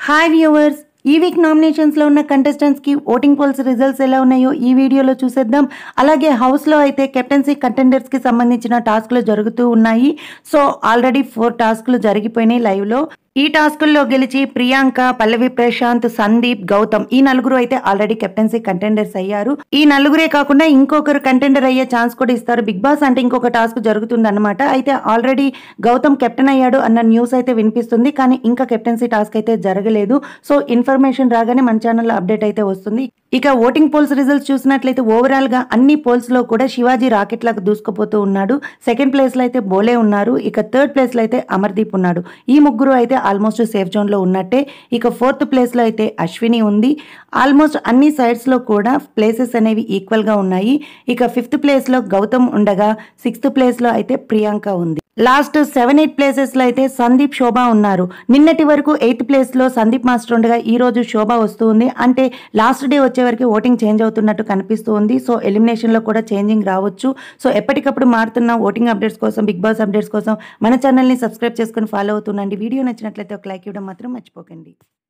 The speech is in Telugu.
హాయ్ వ్యూవర్స్ ఈ వీక్ నామినేషన్స్లో ఉన్న కంటెస్టెంట్స్కి ఓటింగ్ పోల్స్ రిజల్ట్స్ ఎలా ఉన్నాయో ఈ వీడియోలో చూసేద్దాం అలాగే హౌస్లో అయితే కెప్టెన్సీ కంటెండర్స్కి సంబంధించిన టాస్క్లు జరుగుతూ ఉన్నాయి సో ఆల్రెడీ ఫోర్ టాస్క్లు జరిగిపోయినాయి లైవ్లో ఈ టాస్కుల్లో గెలిచి ప్రియాంక పల్లవి ప్రశాంత్ సందీప్ గౌతమ్ ఈ నలుగురు అయితే ఆల్రెడీ కెప్టెన్సీ కంటెండర్స్ అయ్యారు ఈ నలుగురే కాకుండా ఇంకొకరు కంటెండర్ అయ్యే ఛాన్స్ కూడా ఇస్తారు బిగ్ బాస్ అంటే ఇంకొక టాస్క్ జరుగుతుంది అనమాట అయితే ఆల్రెడీ గౌతమ్ కెప్టెన్ అయ్యాడు అన్న న్యూస్ అయితే వినిపిస్తుంది కానీ ఇంకా కెప్టెన్సీ టాస్క్ అయితే జరగలేదు సో ఇన్ఫర్మేషన్ రాగానే మన ఛానల్లో అప్డేట్ అయితే వస్తుంది ఇక ఓటింగ్ పోల్స్ రిజల్ట్స్ చూసినట్లయితే ఓవరాల్ గా అన్ని పోల్స్ లో కూడా శివాజీ రాకెట్ లాగా దూసుకుపోతూ ఉన్నాడు సెకండ్ ప్లేస్ లో అయితే బోలే ఉన్నారు ఇక థర్డ్ ప్లేస్ లో అయితే అమర్దీప్ ఉన్నాడు ఈ ముగ్గురు అయితే ఆల్మోస్ట్ సేఫ్ జోన్ లో ఉన్నట్టే ఇక ఫోర్త్ ప్లేస్ లో అయితే అశ్విని ఉంది ఆల్మోస్ట్ అన్ని సైడ్స్ లో కూడా ప్లేసెస్ అనేవి ఈక్వల్ గా ఉన్నాయి ఇక ఫిఫ్త్ ప్లేస్ లో గౌతమ్ ఉండగా సిక్స్త్ ప్లేస్ లో అయితే ప్రియాంక ఉంది లాస్ట్ సెవెన్ ఎయిట్ ప్లేసెస్ లో అయితే సందీప్ శోభ ఉన్నారు నిన్నటి వరకు ఎయిత్ ప్లేస్ లో సందీప్ మాస్టర్ ఉండగా ఈ రోజు శోభ వస్తుంది అంటే లాస్ట్ డే వచ్చే వరకు ఓటింగ్ చేంజ్ అవుతున్నట్టు కనిపిస్తుంది సో ఎలిమినేషన్ లో కూడా చేంజింగ్ రావచ్చు సో ఎప్పటికప్పుడు మారుతున్న ఓటింగ్ అప్డేట్స్ కోసం బిగ్ బాస్ అప్డేట్స్ కోసం మన ఛానల్ని సబ్స్క్రైబ్ చేసుకుని ఫాలో అవుతుండండి వీడియో నచ్చినట్లయితే ఒక లైక్ ఇవ్వడం మాత్రం మర్చిపోకండి